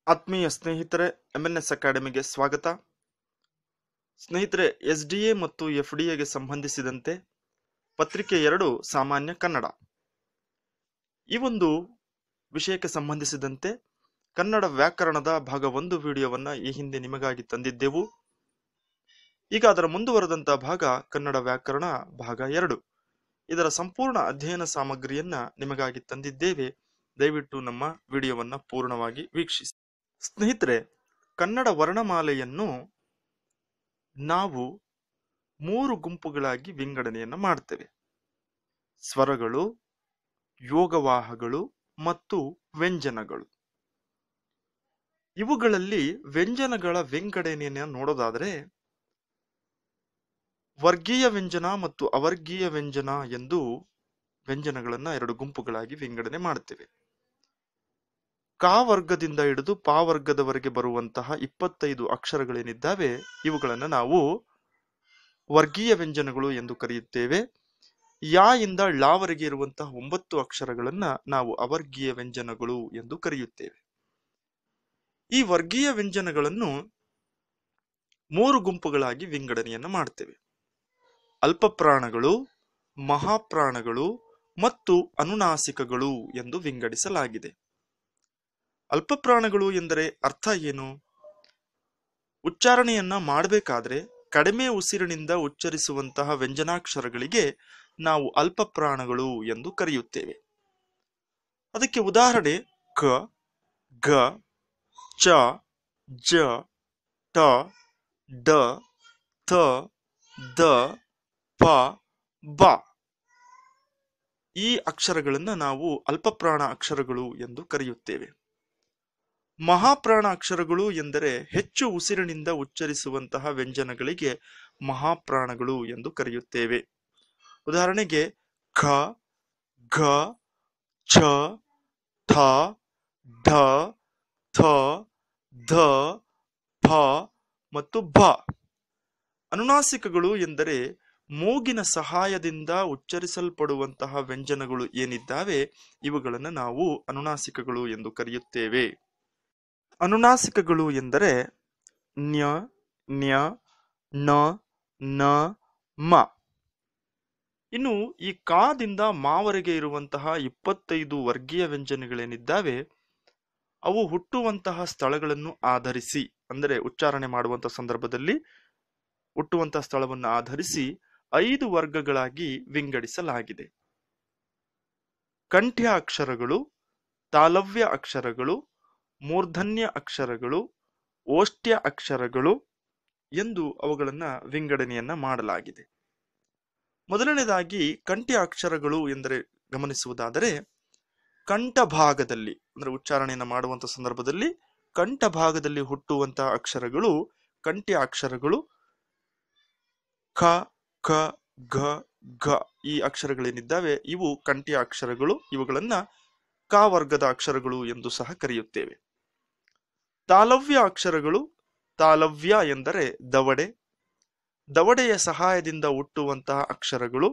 ಆತ್ಮೀಯ ಸ್ನೇಹಿತರೆ M N S ಅಕಾಡೆಮಿಗೆ ಸ್ವಾಗತ ಸ್ನೇಹಿತರೆ ಎಸ್ ಡಿ ಎ ಮತ್ತು ಎಫ್ ಡಿ ಎಗೆ ಸಂಬಂಧಿಸಿದಂತೆ ಪತ್ರಿಕೆ ಎರಡು ಸಾಮಾನ್ಯ ಕನ್ನಡ ಈ ಒಂದು ವಿಷಯಕ್ಕೆ ಸಂಬಂಧಿಸಿದಂತೆ ಕನ್ನಡ ವ್ಯಾಕರಣದ ಭಾಗ ಒಂದು ವಿಡಿಯೋವನ್ನ ಈ ಹಿಂದೆ ನಿಮಗಾಗಿ ತಂದಿದ್ದೆವು ಈಗ ಅದರ ಮುಂದುವರೆದಂತ ಭಾಗ ಕನ್ನಡ ವ್ಯಾಕರಣ ಭಾಗ ಎರಡು ಇದರ ಸಂಪೂರ್ಣ ಅಧ್ಯಯನ ಸಾಮಗ್ರಿಯನ್ನ ನಿಮಗಾಗಿ ತಂದಿದ್ದೇವೆ ದಯವಿಟ್ಟು ನಮ್ಮ ವಿಡಿಯೋವನ್ನ ಪೂರ್ಣವಾಗಿ ವೀಕ್ಷಿಸಿ ಸ್ನೇಹಿತರೆ ಕನ್ನಡ ವರ್ಣಮಾಲೆಯನ್ನು ನಾವು ಮೂರು ಗುಂಪುಗಳಾಗಿ ವಿಂಗಡಣೆಯನ್ನು ಮಾಡ್ತೇವೆ ಸ್ವರಗಳು ಯೋಗವಾಹಗಳು ಮತ್ತು ವ್ಯಂಜನಗಳು ಇವುಗಳಲ್ಲಿ ವ್ಯಂಜನಗಳ ವಿಂಗಡಣೆಯನ್ನು ನೋಡೋದಾದರೆ ವರ್ಗೀಯ ವ್ಯಂಜನ ಮತ್ತು ಅವರ್ಗೀಯ ವ್ಯಂಜನ ಎಂದು ವ್ಯಂಜನಗಳನ್ನ ಎರಡು ಗುಂಪುಗಳಾಗಿ ವಿಂಗಡಣೆ ಮಾಡ್ತೇವೆ ಕಾ ವರ್ಗದಿಂದ ಹಿಡಿದು ಪಾ ವರ್ಗದವರೆಗೆ ಬರುವಂತಹ ಇಪ್ಪತ್ತೈದು ಅಕ್ಷರಗಳೇನಿದ್ದಾವೆ ಇವುಗಳನ್ನು ನಾವು ವರ್ಗೀಯ ವ್ಯಂಜನಗಳು ಎಂದು ಕರೆಯುತ್ತೇವೆ ಯಾ ಇಂದ ಳಾವರೆಗೆ ಇರುವಂತಹ ಒಂಬತ್ತು ಅಕ್ಷರಗಳನ್ನ ನಾವು ಅವರ್ಗೀಯ ವ್ಯಂಜನಗಳು ಎಂದು ಕರೆಯುತ್ತೇವೆ ಈ ವರ್ಗೀಯ ವ್ಯಂಜನಗಳನ್ನು ಮೂರು ಗುಂಪುಗಳಾಗಿ ವಿಂಗಡಣೆಯನ್ನು ಮಾಡ್ತೇವೆ ಅಲ್ಪಪ್ರಾಣಗಳು ಮಹಾಪ್ರಾಣಗಳು ಮತ್ತು ಅನುನಾಸಿಕಗಳು ಎಂದು ವಿಂಗಡಿಸಲಾಗಿದೆ ಅಲ್ಪಪ್ರಾಣಗಳು ಎಂದರೆ ಅರ್ಥ ಏನು ಉಚ್ಚಾರಣೆಯನ್ನ ಮಾಡಬೇಕಾದ್ರೆ ಕಡಿಮೆ ಉಸಿರಿನಿಂದ ಉಚ್ಚರಿಸುವಂತಹ ವ್ಯಂಜನಾಕ್ಷರಗಳಿಗೆ ನಾವು ಅಲ್ಪಪ್ರಾಣಗಳು ಎಂದು ಕರೆಯುತ್ತೇವೆ ಅದಕ್ಕೆ ಉದಾಹರಣೆ ಕ ಗ ಚ ಜ ಟ ಡ ಥ ದ ಪ ಬ ಈ ಅಕ್ಷರಗಳನ್ನು ನಾವು ಅಲ್ಪಪ್ರಾಣ ಅಕ್ಷರಗಳು ಎಂದು ಕರೆಯುತ್ತೇವೆ ಮಹಾಪ್ರಾಣ ಅಕ್ಷರಗಳು ಎಂದರೆ ಹೆಚ್ಚು ಉಸಿರಿನಿಂದ ಉಚ್ಚರಿಸುವಂತಹ ವ್ಯಂಜನಗಳಿಗೆ ಮಹಾಪ್ರಾಣಗಳು ಎಂದು ಕರೆಯುತ್ತೇವೆ ಉದಾಹರಣೆಗೆ ಖ ಘ ಛ ಠ ಢ ಥ ಧ ಫ ಮತ್ತು ಭ ಅನುನಾಸಿಕಗಳು ಎಂದರೆ ಮೂಗಿನ ಸಹಾಯದಿಂದ ಉಚ್ಚರಿಸಲ್ಪಡುವಂತಹ ವ್ಯಂಜನಗಳು ಏನಿದ್ದಾವೆ ಇವುಗಳನ್ನು ನಾವು ಅನುನಾಸಿಕಗಳು ಎಂದು ಕರೆಯುತ್ತೇವೆ ಅನುನಾಸಿಕಗಳು ಎಂದರೆ ನ್ಯ ನ್ಯ ನ ನ ಮ ಇನ್ನು ಈ ಕಾದಿಂದ ಮಾವರೆಗೆ ಇರುವಂತಹ ಇಪ್ಪತ್ತೈದು ವರ್ಗೀಯ ವ್ಯಂಜನಗಳೇನಿದ್ದಾವೆ ಅವು ಹುಟ್ಟುವಂತಹ ಸ್ಥಳಗಳನ್ನು ಆಧರಿಸಿ ಅಂದರೆ ಉಚ್ಚಾರಣೆ ಮಾಡುವಂತಹ ಸಂದರ್ಭದಲ್ಲಿ ಹುಟ್ಟುವಂತಹ ಸ್ಥಳವನ್ನು ಆಧರಿಸಿ ಐದು ವರ್ಗಗಳಾಗಿ ವಿಂಗಡಿಸಲಾಗಿದೆ ಕಂಠ್ಯ ಅಕ್ಷರಗಳು ತಾಲವ್ಯ ಅಕ್ಷರಗಳು ಮೂರ್ಧನ್ಯ ಅಕ್ಷರಗಳು ಓಷ್ಟ್ಯ ಅಕ್ಷರಗಳು ಎಂದು ಅವುಗಳನ್ನ ವಿಂಗಡಣೆಯನ್ನ ಮಾಡಲಾಗಿದೆ ಮೊದಲನೇದಾಗಿ ಕಂಠ್ಯ ಅಕ್ಷರಗಳು ಎಂದರೆ ಗಮನಿಸುವುದಾದರೆ ಕಂಠ ಭಾಗದಲ್ಲಿ ಅಂದ್ರೆ ಉಚ್ಚಾರಣೆಯನ್ನು ಮಾಡುವಂತ ಸಂದರ್ಭದಲ್ಲಿ ಕಂಠ ಭಾಗದಲ್ಲಿ ಹುಟ್ಟುವಂತಹ ಅಕ್ಷರಗಳು ಕಂಠ್ಯ ಅಕ್ಷರಗಳು ಖ ಖ ಘ ಘ ಈ ಅಕ್ಷರಗಳೇನಿದ್ದಾವೆ ಇವು ಕಂಠ್ಯ ಅಕ್ಷರಗಳು ಇವುಗಳನ್ನ ಕ ವರ್ಗದ ಅಕ್ಷರಗಳು ಎಂದು ಸಹ ಕರೆಯುತ್ತೇವೆ ತಾಲವ್ಯ ಅಕ್ಷರಗಳು ತಾಲವ್ಯ ಎಂದರೆ ದವಡೆ ದವಡೆಯ ಸಹಾಯದಿಂದ ಹುಟ್ಟುವಂತಹ ಅಕ್ಷರಗಳು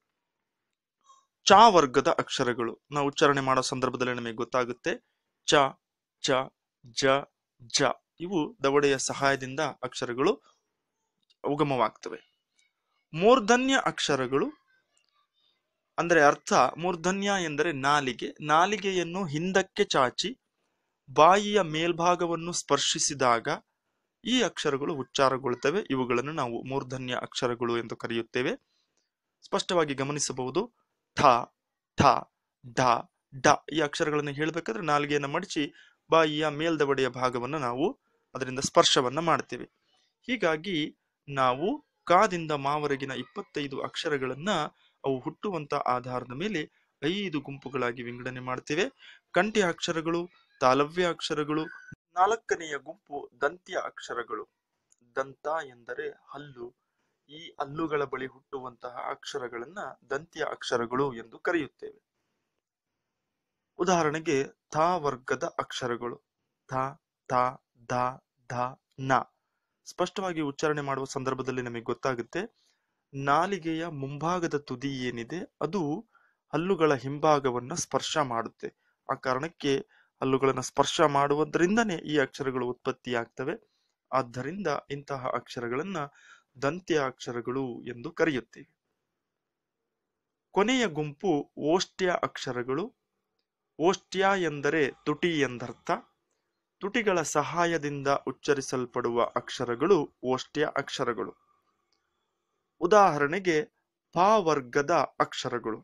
ಚ ವರ್ಗದ ಅಕ್ಷರಗಳು ನಾವು ಉಚ್ಚಾರಣೆ ಮಾಡೋ ಸಂದರ್ಭದಲ್ಲಿ ನಮಗೆ ಗೊತ್ತಾಗುತ್ತೆ ಚ ಚ ಜ ಜ ಇವು ದವಡೆಯ ಸಹಾಯದಿಂದ ಅಕ್ಷರಗಳು ಉಗಮವಾಗ್ತವೆ ಮೂರ್ಧನ್ಯ ಅಕ್ಷರಗಳು ಅಂದರೆ ಅರ್ಥ ಮೂರ್ಧನ್ಯ ಎಂದರೆ ನಾಲಿಗೆ ನಾಲಿಗೆಯನ್ನು ಹಿಂದಕ್ಕೆ ಚಾಚಿ ಬಾಯಿಯ ಮೇಲ್ಭಾಗವನ್ನು ಸ್ಪರ್ಶಿಸಿದಾಗ ಈ ಅಕ್ಷರಗಳು ಉಚ್ಚಾರಗೊಳ್ಳುತ್ತವೆ ಇವುಗಳನ್ನು ನಾವು ಮೂರ್ಧನ್ಯ ಅಕ್ಷರಗಳು ಎಂದು ಕರೆಯುತ್ತೇವೆ ಸ್ಪಷ್ಟವಾಗಿ ಗಮನಿಸಬಹುದು ಠ ಠ ಢ ಡ ಈ ಅಕ್ಷರಗಳನ್ನು ಹೇಳಬೇಕಾದ್ರೆ ನಾಲಿಗೆಯನ್ನು ಮಡಚಿ ಬಾಯಿಯ ಮೇಲ್ದವಡೆಯ ಭಾಗವನ್ನು ನಾವು ಅದರಿಂದ ಸ್ಪರ್ಶವನ್ನ ಮಾಡ್ತೇವೆ ಹೀಗಾಗಿ ನಾವು ಕಾದಿಂದ ಮಾವರೆಗಿನ ಇಪ್ಪತ್ತೈದು ಅಕ್ಷರಗಳನ್ನ ಅವು ಹುಟ್ಟುವಂತ ಆಧಾರದ ಮೇಲೆ ಐದು ಗುಂಪುಗಳಾಗಿ ವಿಂಗಡಣೆ ಮಾಡ್ತೇವೆ ಕಂಠ್ಯ ಅಕ್ಷರಗಳು ತಾಲವ್ಯ ಅಕ್ಷರಗಳು ನಾಲ್ಕನೆಯ ಗುಂಪು ದಂತ್ಯ ಅಕ್ಷರಗಳು ದಂತ ಎಂದರೆ ಹಲ್ಲು ಈ ಹಲ್ಲುಗಳ ಬಳಿ ಹುಟ್ಟುವಂತಹ ಅಕ್ಷರಗಳನ್ನ ದಂತ್ಯ ಅಕ್ಷರಗಳು ಎಂದು ಕರೆಯುತ್ತೇವೆ ಉದಾಹರಣೆಗೆ ಥ ವರ್ಗದ ಅಕ್ಷರಗಳು ಥ ಥ ಧ ಧ ನ ಸ್ಪಷ್ಟವಾಗಿ ಉಚ್ಚಾರಣೆ ಮಾಡುವ ಸಂದರ್ಭದಲ್ಲಿ ನಮಗೆ ಗೊತ್ತಾಗುತ್ತೆ ನಾಲಿಗೆಯ ಮುಂಭಾಗದ ತುದಿ ಏನಿದೆ ಅದು ಹಲ್ಲುಗಳ ಹಿಂಭಾಗವನ್ನ ಸ್ಪರ್ಶ ಮಾಡುತ್ತೆ ಆ ಕಾರಣಕ್ಕೆ ಹಲ್ಲುಗಳನ್ನು ಸ್ಪರ್ಶ ಮಾಡುವುದರಿಂದನೇ ಈ ಅಕ್ಷರಗಳು ಉತ್ಪತ್ತಿಯಾಗ್ತವೆ ಆದ್ದರಿಂದ ಇಂತಹ ಅಕ್ಷರಗಳನ್ನ ದಂತ್ಯ ಅಕ್ಷರಗಳು ಎಂದು ಕರೆಯುತ್ತೇವೆ ಕೊನೆಯ ಗುಂಪು ಓಷ್ಟ್ಯ ಅಕ್ಷರಗಳು ಓಷ್ಟ್ಯ ಎಂದರೆ ತುಟಿ ಎಂದರ್ಥ ತುಟಿಗಳ ಸಹಾಯದಿಂದ ಉಚ್ಚರಿಸಲ್ಪಡುವ ಅಕ್ಷರಗಳು ಓಷ್ಟ್ಯ ಅಕ್ಷರಗಳು ಉದಾಹರಣೆಗೆ ಪ ವರ್ಗದ ಅಕ್ಷರಗಳು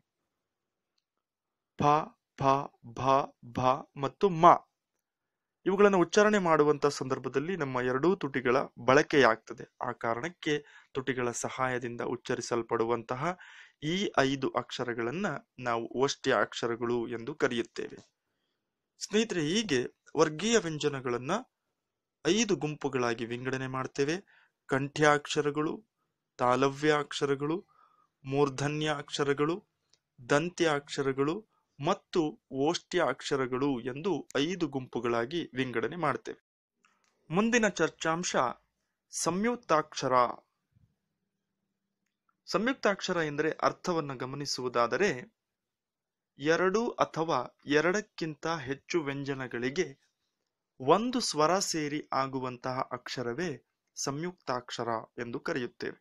ಪ ಫ ಭ ಭ ಮತ್ತು ಮ ಇವುಗಳನ್ನು ಉಚ್ಚಾರಣೆ ಮಾಡುವಂತ ಸಂದರ್ಭದಲ್ಲಿ ನಮ್ಮ ಎರಡೂ ತುಟಿಗಳ ಬಳಕೆಯಾಗ್ತದೆ ಆ ಕಾರಣಕ್ಕೆ ತುಟಿಗಳ ಸಹಾಯದಿಂದ ಉಚ್ಚರಿಸಲ್ಪಡುವಂತಹ ಈ ಐದು ಅಕ್ಷರಗಳನ್ನ ನಾವು ಓಷ್ಟ್ಯ ಅಕ್ಷರಗಳು ಎಂದು ಕರೆಯುತ್ತೇವೆ ಸ್ನೇಹಿತರೆ ಹೀಗೆ ವರ್ಗೀಯ ವ್ಯಂಜನಗಳನ್ನ ಐದು ಗುಂಪುಗಳಾಗಿ ವಿಂಗಡಣೆ ಮಾಡ್ತೇವೆ ಕಂಠ್ಯಾಕ್ಷರಗಳು ತಾಲವ್ಯ ಅಕ್ಷರಗಳು ಮೂರ್ಧನ್ಯ ಅಕ್ಷರಗಳು ದಂತ್ಯ ಅಕ್ಷರಗಳು ಮತ್ತು ಓಷ್ಟ್ಯ ಅಕ್ಷರಗಳು ಎಂದು ಐದು ಗುಂಪುಗಳಾಗಿ ವಿಂಗಡಣೆ ಮಾಡ್ತೇವೆ ಮುಂದಿನ ಚರ್ಚಾಂಶ ಸಂಯುಕ್ತಾಕ್ಷರ ಸಂಯುಕ್ತಾಕ್ಷರ ಎಂದರೆ ಅರ್ಥವನ್ನು ಗಮನಿಸುವುದಾದರೆ ಎರಡು ಅಥವಾ ಎರಡಕ್ಕಿಂತ ಹೆಚ್ಚು ವ್ಯಂಜನಗಳಿಗೆ ಒಂದು ಸ್ವರ ಸೇರಿ ಆಗುವಂತಹ ಅಕ್ಷರವೇ ಸಂಯುಕ್ತಾಕ್ಷರ ಎಂದು ಕರೆಯುತ್ತೇವೆ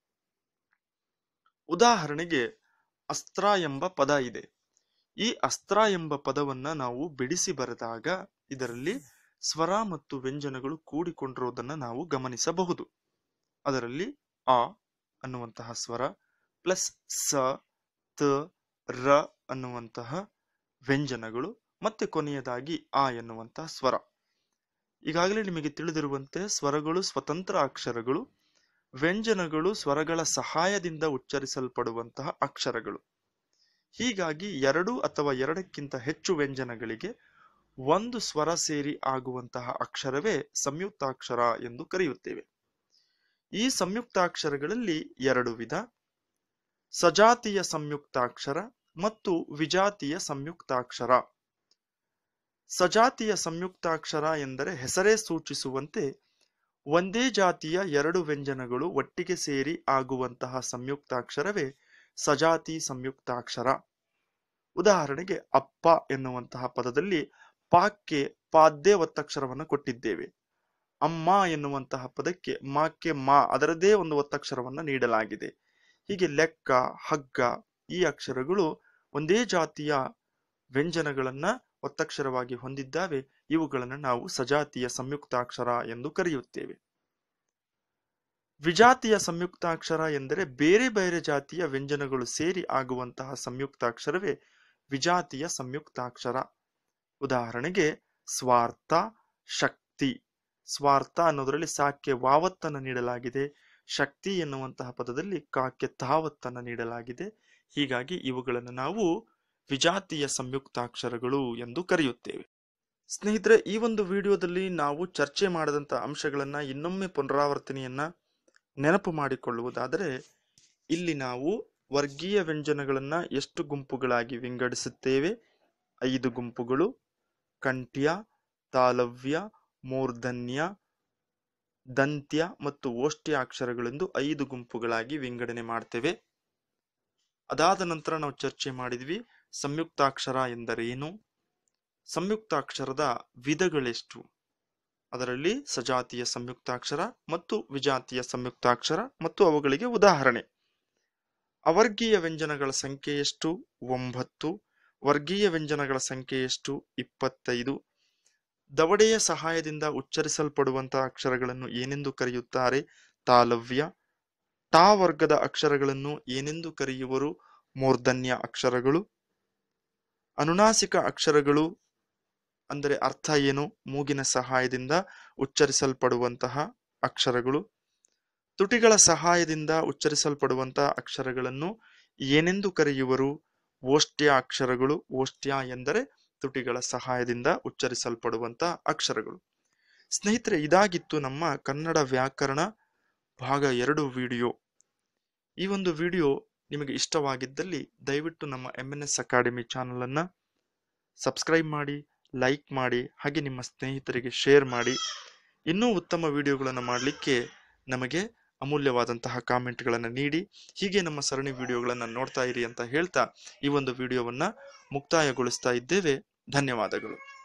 ಉದಾಹರಣೆಗೆ ಅಸ್ತ್ರ ಎಂಬ ಪದ ಇದೆ ಈ ಅಸ್ತ್ರ ಎಂಬ ಪದವನ್ನ ನಾವು ಬಿಡಿಸಿ ಬರೆದಾಗ ಇದರಲ್ಲಿ ಸ್ವರ ಮತ್ತು ವ್ಯಂಜನಗಳು ಕೂಡಿಕೊಂಡಿರುವುದನ್ನು ನಾವು ಗಮನಿಸಬಹುದು ಅದರಲ್ಲಿ ಆ ಅನ್ನುವಂತಹ ಸ್ವರ ಪ್ಲಸ್ ಸ ತ ರ ಅನ್ನುವಂತಹ ವ್ಯಂಜನಗಳು ಮತ್ತೆ ಕೊನೆಯದಾಗಿ ಆ ಎನ್ನುವಂತಹ ಸ್ವರ ಈಗಾಗಲೇ ನಿಮಗೆ ತಿಳಿದಿರುವಂತೆ ಸ್ವರಗಳು ಸ್ವತಂತ್ರ ಅಕ್ಷರಗಳು ವ್ಯಂಜನಗಳು ಸ್ವರಗಳ ಸಹಾಯದಿಂದ ಉಚ್ಚರಿಸಲ್ಪಡುವಂತಹ ಅಕ್ಷರಗಳು ಹೀಗಾಗಿ ಎರಡು ಅಥವಾ ಎರಡಕ್ಕಿಂತ ಹೆಚ್ಚು ವ್ಯಂಜನಗಳಿಗೆ ಒಂದು ಸ್ವರ ಸೇರಿ ಆಗುವಂತಹ ಅಕ್ಷರವೇ ಸಂಯುಕ್ತಾಕ್ಷರ ಎಂದು ಕರೆಯುತ್ತೇವೆ ಈ ಸಂಯುಕ್ತಾಕ್ಷರಗಳಲ್ಲಿ ಎರಡು ವಿಧ ಸಜಾತಿಯ ಸಂಯುಕ್ತಾಕ್ಷರ ಮತ್ತು ವಿಜಾತಿಯ ಸಂಯುಕ್ತಾಕ್ಷರ ಸಜಾತಿಯ ಸಂಯುಕ್ತಾಕ್ಷರ ಎಂದರೆ ಹೆಸರೇ ಸೂಚಿಸುವಂತೆ ಒಂದೇ ಜಾತಿಯ ಎರಡು ವ್ಯಂಜನಗಳು ಒಟ್ಟಿಗೆ ಸೇರಿ ಆಗುವಂತಹ ಸಂಯುಕ್ತಾಕ್ಷರವೇ ಸಜಾತಿ ಸಂಯುಕ್ತಾಕ್ಷರ ಉದಾಹರಣೆಗೆ ಅಪ್ಪ ಎನ್ನುವಂತಹ ಪದದಲ್ಲಿ ಪಾಕ್ಕೆ ಪಾದ್ಯ ಒತ್ತಕ್ಷರವನ್ನು ಕೊಟ್ಟಿದ್ದೇವೆ ಅಮ್ಮ ಎನ್ನುವಂತಹ ಪದಕ್ಕೆ ಮಾಕ್ಕೆ ಮಾ ಅದರದೇ ಒಂದು ಒತ್ತಕ್ಷರವನ್ನು ನೀಡಲಾಗಿದೆ ಹೀಗೆ ಲೆಕ್ಕ ಹಗ್ಗ ಈ ಅಕ್ಷರಗಳು ಒಂದೇ ಜಾತಿಯ ವ್ಯಂಜನಗಳನ್ನ ಒತ್ತಕ್ಷರವಾಗಿ ಹೊಂದಿದ್ದಾವೆ ಇವುಗಳನ್ನು ನಾವು ಸಜಾತಿಯ ಸಂಯುಕ್ತಾಕ್ಷರ ಎಂದು ಕರೆಯುತ್ತೇವೆ ವಿಜಾತಿಯ ಸಂಯುಕ್ತಾಕ್ಷರ ಎಂದರೆ ಬೇರೆ ಬೇರೆ ಜಾತಿಯ ವ್ಯಂಜನಗಳು ಸೇರಿ ಆಗುವಂತಹ ಸಂಯುಕ್ತಾಕ್ಷರವೇ ವಿಜಾತಿಯ ಸಂಯುಕ್ತಾಕ್ಷರ ಉದಾಹರಣೆಗೆ ಸ್ವಾರ್ಥ ಶಕ್ತಿ ಸ್ವಾರ್ಥ ಅನ್ನೋದರಲ್ಲಿ ಸಾಕ್ಕೆ ವಾವತ್ತನ್ನು ನೀಡಲಾಗಿದೆ ಶಕ್ತಿ ಎನ್ನುವಂತಹ ಪದದಲ್ಲಿ ಕಾಕ್ಕೆ ತಾವತ್ತನ್ನು ನೀಡಲಾಗಿದೆ ಹೀಗಾಗಿ ಇವುಗಳನ್ನು ನಾವು ವಿಜಾತಿಯ ಸಂಯುಕ್ತಾಕ್ಷರಗಳು ಎಂದು ಕರೆಯುತ್ತೇವೆ ಸ್ನೇಹಿತರೆ ಈ ಒಂದು ವಿಡಿಯೋದಲ್ಲಿ ನಾವು ಚರ್ಚೆ ಮಾಡದಂತ ಅಂಶಗಳನ್ನ ಇನ್ನೊಮ್ಮೆ ಪುನರಾವರ್ತನೆಯನ್ನ ನೆನಪು ಮಾಡಿಕೊಳ್ಳುವುದಾದರೆ ಇಲ್ಲಿ ನಾವು ವರ್ಗೀಯ ವ್ಯಂಜನಗಳನ್ನ ಎಷ್ಟು ಗುಂಪುಗಳಾಗಿ ವಿಂಗಡಿಸುತ್ತೇವೆ ಐದು ಗುಂಪುಗಳು ಕಂಠ್ಯ ತಾಲವ್ಯ ಮೂರ್ಧನ್ಯ ದಂತ್ಯ ಮತ್ತು ಓಷ್ಟ್ಯ ಅಕ್ಷರಗಳೆಂದು ಐದು ಗುಂಪುಗಳಾಗಿ ವಿಂಗಡಣೆ ಮಾಡ್ತೇವೆ ಅದಾದ ನಂತರ ನಾವು ಚರ್ಚೆ ಮಾಡಿದ್ವಿ ಸಂಯುಕ್ತಾಕ್ಷರ ಎಂದರೇನು ಸಂಯುಕ್ತಾಕ್ಷರದ ವಿಧಗಳೆಷ್ಟು ಅದರಲ್ಲಿ ಸಜಾತಿಯ ಸಂಯುಕ್ತಾಕ್ಷರ ಮತ್ತು ವಿಜಾತಿಯ ಸಂಯುಕ್ತಾಕ್ಷರ ಮತ್ತು ಅವುಗಳಿಗೆ ಉದಾಹರಣೆ ಅವರ್ಗೀಯ ವ್ಯಂಜನಗಳ ಸಂಖ್ಯೆ ಎಷ್ಟು ಒಂಬತ್ತು ವರ್ಗೀಯ ವ್ಯಂಜನಗಳ ಸಂಖ್ಯೆ ಎಷ್ಟು ಇಪ್ಪತ್ತೈದು ದವಡೆಯ ಸಹಾಯದಿಂದ ಉಚ್ಚರಿಸಲ್ಪಡುವಂತಹ ಅಕ್ಷರಗಳನ್ನು ಏನೆಂದು ಕರೆಯುತ್ತಾರೆ ತಾಲವ್ಯ ಟಾ ವರ್ಗದ ಅಕ್ಷರಗಳನ್ನು ಏನೆಂದು ಕರೆಯುವರು ಮೂರ್ಧನ್ಯ ಅಕ್ಷರಗಳು ಅನುನಾಸಿಕ ಅಕ್ಷರಗಳು ಅಂದರೆ ಅರ್ಥ ಏನು ಮೂಗಿನ ಸಹಾಯದಿಂದ ಉಚ್ಚರಿಸಲ್ಪಡುವಂತಹ ಅಕ್ಷರಗಳು ತುಟಿಗಳ ಸಹಾಯದಿಂದ ಉಚ್ಚರಿಸಲ್ಪಡುವಂತಹ ಅಕ್ಷರಗಳನ್ನು ಏನೆಂದು ಕರೆಯುವರು ಓಷ್ಟ್ಯ ಅಕ್ಷರಗಳು ಓಷ್ಟ್ಯ ಎಂದರೆ ತುಟಿಗಳ ಸಹಾಯದಿಂದ ಉಚ್ಚರಿಸಲ್ಪಡುವಂತಹ ಅಕ್ಷರಗಳು ಸ್ನೇಹಿತರೆ ಇದಾಗಿತ್ತು ನಮ್ಮ ಕನ್ನಡ ವ್ಯಾಕರಣ ಭಾಗ ಎರಡು ವಿಡಿಯೋ ಈ ಒಂದು ವಿಡಿಯೋ ನಿಮಗೆ ಇಷ್ಟವಾಗಿದ್ದಲ್ಲಿ ದಯವಿಟ್ಟು ನಮ್ಮ ಎಮ್ ಎನ್ ಎಸ್ ಅಕಾಡೆಮಿ ಚಾನಲನ್ನು ಸಬ್ಸ್ಕ್ರೈಬ್ ಮಾಡಿ ಲೈಕ್ ಮಾಡಿ ಹಾಗೆ ನಿಮ್ಮ ಸ್ನೇಹಿತರಿಗೆ ಶೇರ್ ಮಾಡಿ ಇನ್ನೂ ಉತ್ತಮ ವಿಡಿಯೋಗಳನ್ನು ಮಾಡಲಿಕ್ಕೆ ನಮಗೆ ಅಮೂಲ್ಯವಾದಂತಹ ಕಾಮೆಂಟ್ಗಳನ್ನು ನೀಡಿ ಹೀಗೆ ನಮ್ಮ ಸರಣಿ ವಿಡಿಯೋಗಳನ್ನು ನೋಡ್ತಾ ಇರಿ ಅಂತ ಹೇಳ್ತಾ ಈ ಒಂದು ವಿಡಿಯೋವನ್ನು ಮುಕ್ತಾಯಗೊಳಿಸ್ತಾ ಇದ್ದೇವೆ ಧನ್ಯವಾದಗಳು